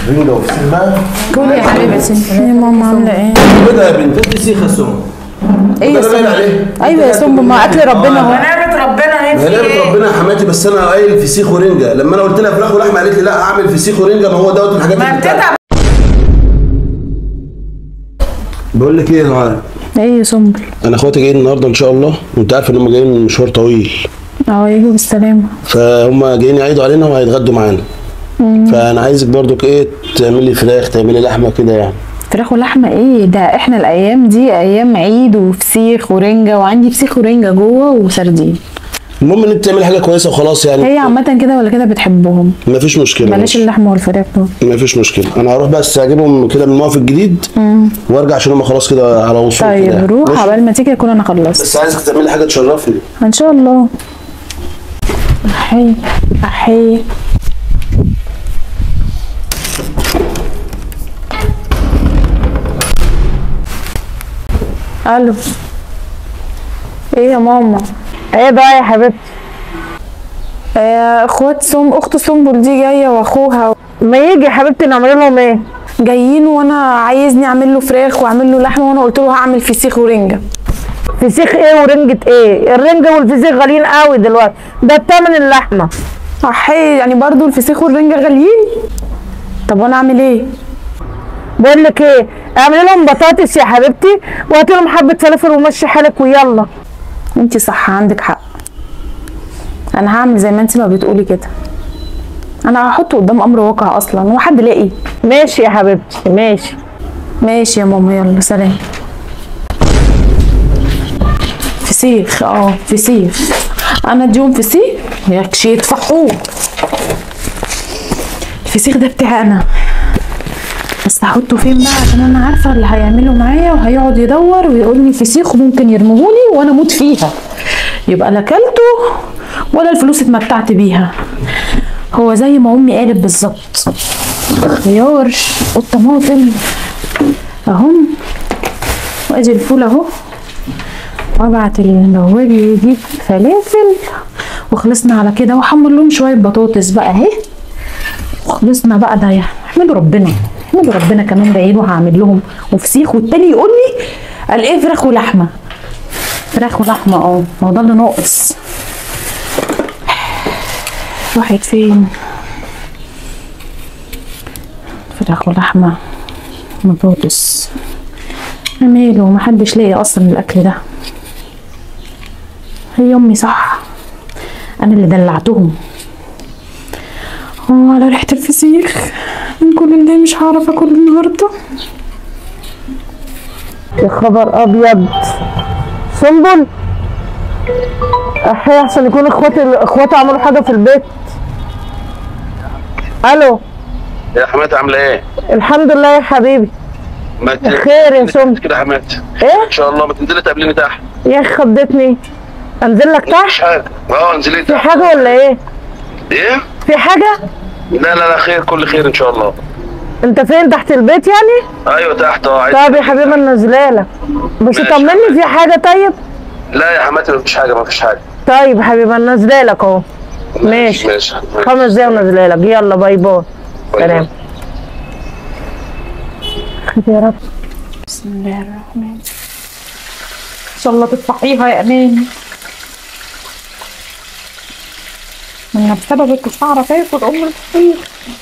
رنجة وفسيخ بقى كل يا حبيبتي يا ماما عامله ايه كده يا بنت انت فسيخ يا سم ايه يا ده باين سمبل عليه. ايوه يا سمبل ما اكل ربنا اهو نعمة ربنا هي ما في هي ايه؟ نعمة ربنا يا حماتي بس انا قايل فسيخ ورنجة لما انا قلت لها فراخ ولحمة قالت لي لا اعمل فسيخ ورنجة ما هو دوت الحاجات ما اللي بتاعت- بتتعب بقول لك ايه يا نهار ايه يا سمبل انا اخواتي جايين النهارده ان شاء الله وانت عارف ان هم جايين من مشوار طويل اه يجوا بالسلامه فهم جايين يعيدوا علينا وهيتغدوا معانا فانا عايزك برضو ايه تعمل لي فراخ تعمل لي لحمه كده يعني فراخ ولحمه ايه ده احنا الايام دي ايام عيد وفسيخ ورنجه وعندي فسيخ ورنجه جوه وسردين المهم ان انت تعمل حاجه كويسه وخلاص يعني هي عامه كده ولا كده بتحبهم ما فيش مشكله بلاش ماشي. اللحمه والفراخ دول ما فيش مشكله انا هروح بس اجيبهم كده من الموقف الجديد وارجع عشان هم خلاص كده على وصول طيب كده. روح ماشي؟ عبال ما تيجي اكون انا خلصت بس عايزك تعمل لي حاجه تشرفني ان شاء الله احي احي الو ايه يا ماما ايه بقى يا حبيبتي آه، اخوات سم اخت سنبل دي جايه واخوها ما يجي يا حبيبتي نعمل لهم ايه جايين وانا عايزني اعمل له فراخ واعمل له لحمه وانا قلت له هعمل فسيخ ورنجه فسيخ ايه ورنجة ايه الرنجة والفسيخ غاليين قوي دلوقتي ده التمن اللحمة احي يعني برضو الفسيخ والرنجه غاليين طب وانا اعمل ايه بقول لك ايه اعملي لهم بطاطس يا حبيبتي وهاتي لهم حبة فلفل ومشي حالك ويلا انت صح عندك حق انا هعمل زي ما انت ما بتقولي كده انا هحطه قدام امر واقع اصلا وحد لاقي ماشي يا حبيبتي ماشي ماشي يا ماما يلا سلام فسيخ اه فسيخ انا اديهم فسيخ يكشي يدفعوه الفسيخ ده بتاعي انا بس هحطه فين بقى عشان انا عارفه اللي هيعمله معايا وهيقعد يدور ويقول لي فسيخ وممكن يرموهولي وانا اموت فيها يبقى لا اكلته ولا الفلوس اتمتعت بيها هو زي ما امي قالت بالظبط خيار والطماطم اهم وادي الفول اهو وابعت البواب يجيب فلافل وخلصنا على كده واحمر لهم شويه بطاطس بقى اهي وخلصنا بقى ده احمدوا ربنا احمدوا ربنا كمان باين وهعمل لهم وفسيخ والتاني يقول لي قال ايه فراخ ولحمه فراخ ولحمه اه ما هو ده اللي ناقص راحت فين فراخ ولحمه بطاطس ماله محدش لاقي اصلا الاكل ده هي امي صح انا اللي دلعتهم اه على ريحه الفسيخ من كل اللي مش هعرف اكل النهارده يا خبر ابيض سنبل احي احسن يكون اخواتي اخواتي عملوا حاجة في البيت الو يا حماتي عامله ايه؟ الحمد لله يا حبيبي ما ت- خير يا سم كده يا حماتي ايه ان شاء الله ما تنزلي تقابليني تحت يا اخي خضتني انزل لك مفيش تحت حاجه اه انزلي في تحت حاجة ولا ايه ايه؟ في حاجة لا لا لا خير كل خير ان شاء الله انت فين تحت البيت يعني ايوه تحت اه عايز طب يا حبيبي انا نازله لك بس ماشي. طمني في حاجه طيب لا يا حماتي مفيش حاجه مفيش حاجه طيب يا حبيبي انا نازله لك اهو ماشي. ماشي خمس دقايق ونازله لك يلا باي باي سلام خير يا رب بسم الله الرحمن ان شاء الله تطفحيها يا امان انا بسببك مش هعرف اكل ام الفسيخ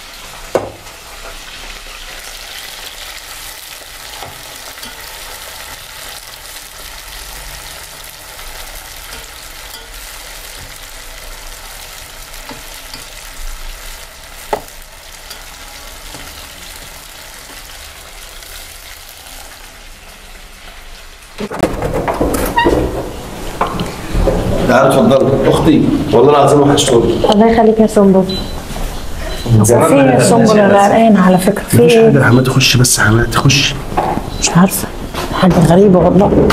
تعالى اتفضلي اختي والله العظيم وحشتوني الله يخليك يا سنبل في يا سنبل انا قلقانه على فكره في مفيش ايه حاجه يا حماتي خشي بس يا حماتي خشي مش عارفه حاجه غريبه والله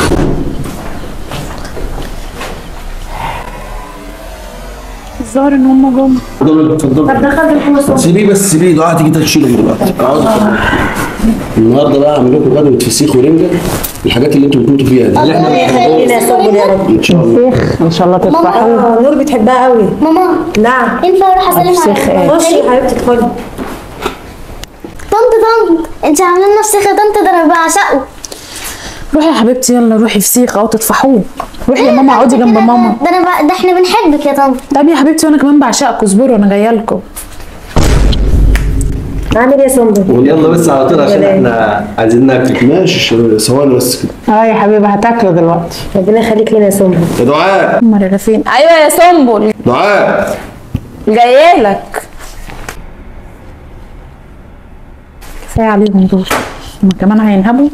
الظاهر ان هم جم اتفضلي اتفضلي طب دخلت الحوش سيبيه بس سيبيه دعاء تيجي تشيله دلوقتي اقعد النهارده بقى اعمل لكم غدوه فسيخ ورنجه الحاجات اللي انتوا بتموتوا فيها دي اللي احنا يخلينا يا سنبل يا رب ان شاء الله ان شاء الله تفرحوا ماما نور بتحبها قوي ماما نعم ينفع اروح اسلم فسيخ على إيه؟ خشي يا حبيبتي ادخلي طنط طنط انت عامله لنا فسيخ يا طنط ده انا بعشقه روحي يا حبيبتي يلا روحي فسيخ او تطفحوه روحي يا ماما اقعدي جنب ماما ده انا بقى ده احنا بنحبك يا طنط طب يا حبيبتي وانا كمان بعشقكم اصبروا انا جايه لكم عامل ايه يا سنبل؟ يلا بس على طول عشان احنا عايزين ناكل ماشي شباب، ثواني بس كده اه يا حبيبي هتاكلوا دلوقتي ربنا يخليك لنا يا سنبل يا دعاء امال انا فين ايوه يا سنبل دعاء جايه لك كفايه عليهم دول هما كمان هينهبوا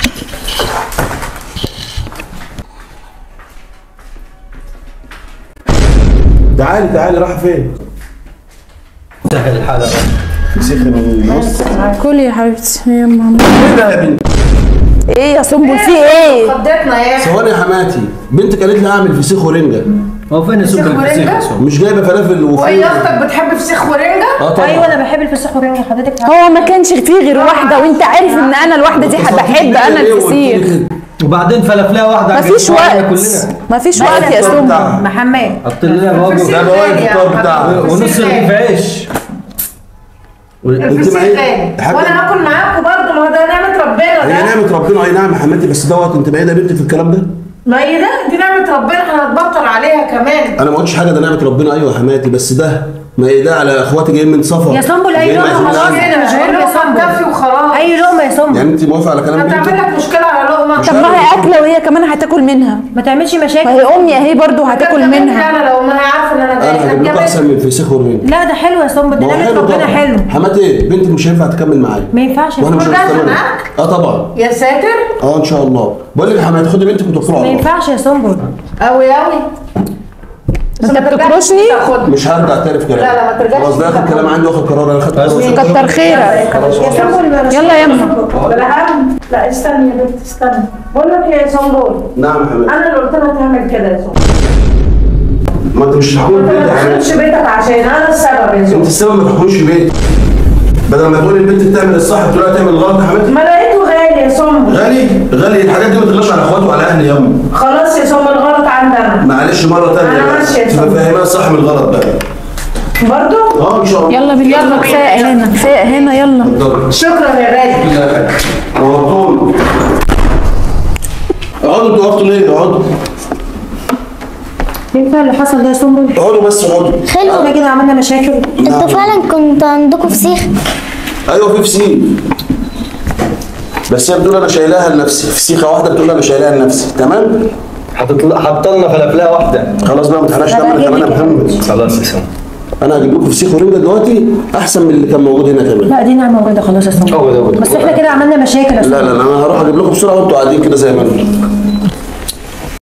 تعالي تعالي رايحه فين؟ سهل الحالة فسيخ النص كلي يا حبيبتي يا ماما ايه ده يا بنت؟ ايه يا سنبل في ايه خضتنا يا ثواني يا حماتي بنتك قالت لي اعمل فسيخ ورنجه هو فين سوق الفسيخ يا سوق؟ مش جايبه فلافل وهي وفول اختك بتحب فسيخ ورنجه اه طبعا ايوه انا بحب الفسيخ والرنجة حضرتك هو ما كانش فيه غير واحده وانت عارف ان انا الواحده دي بحب انا الفسيخ وبعدين فلافلها واحده مفيش عجبتنا وقت كلنا مفيش وقت يا سنبل محمد حط لنا بابا ده بقى الفطار بتاعها ونص رغيف عيش انت الفسيخ معايا غالي حاجة- وانا هاكل معاكم برضه ما هو ده نعمه ربنا هي ده نعمة ربنا اي نعم يا حماتي بس دوت انت بعيدة بنتي في الكلام ده ما هي ده دي نعمه ربنا احنا هنتبطل عليها كمان انا ما قلتش حاجة ده نعمة ربنا ايوه يا حماتي بس ده ما هي ده على اخواتي جايين من سفر يا سنبل اي جايين لقمه عايزين خلاص نعمل. انا مش هقول يا لقمه تكفي سنبل وخلاص اي لقمه يا سنبل يعني انت موافقة على كلام هتعمل بنتك لك مشكله على لقمه طب ما هي اكله وهي كمان هتاكل منها ما تعملش ما مشاكل هي امي اهي برضو هتاكل منها انا لو ما هي عارفه ان انا انا جايه هجيب لكم احسن من الفسيخ والرنجة لا ده حلو يا سنبل ده ما هو نعمه حلو ربنا طبعا حلو حماتي بنتك مش هينفع تكمل معايا ما ينفعش يا وانا مش سنبل ده هستمر معاك؟ اه طبعا يا ساتر اه ان شاء الله بقول لك يا حماتي خدي بنتك وتوكلوا ما على الله ينفعش يا سنبل قوي قوي انت بتكرشني مش هرجع تعرف كلام لا، لا، ما ترجعش خلاص ده اخد كلام عندي واخد قرار انا خدت قرار كتر خيرك يلا يا اما ولا هم لا استني يا بنت استني بقول لك يا صندوق نعم يا حماتي انا اللي قلت لها تعمل كده يا صندوق ما انت مش هتحكمي انت بنتي ما يا حماتي تدخلش بيتك عشان انا السبب يا انت صندوق السبب ما تحكمش بيتي بدل ما تقولي البنت بتعمل الصح تقولي لها تعمل الغلط يا حماتي ما لقيته غالي يا صندوق غالي غالي الحاجات دي ما تغلاش على اخواتي وعلى اهلي يا امي خلاص يا صندوق الغلط عندنا معلش مره ثانيه أنا ماشية يا تبقى صاحبي. فاهمها الصح من الغلط بقى برضو اه ان شاء الله يلا بالله يلا كفايه هنا كفايه هنا يلا اتفضل. شكرا يا غالي اقعدوا اقعدوا انتوا وقفتوا ليه اقعدوا ينفع اللي حصل ده يا سنبل اقعدوا بس اقعدوا خلو احنا كده عملنا مشاكل انتوا فعلا كنت عندكم فسيخ ايوه في فسيخ بس هي بتقول انا شايلاها لنفسي فسيخه واحده بتقول انا شايلاها لنفسي تمام حطت حط لنا فلافلها واحده خلاص بقى ما تحرقش دم انا كمان يا محمد خلاص يا سنبل انا هجيب لكم فسيخ ورنجه دلوقتي احسن من اللي كان موجود هنا كمان لا دي نعمه موجوده خلاص يا سنبل هو ده هو ده. بس احنا كده عملنا مشاكل يا لا سنبل لا لا انا هروح اجيب لكم بسرعه وانتوا قاعدين كده زي ما انتوا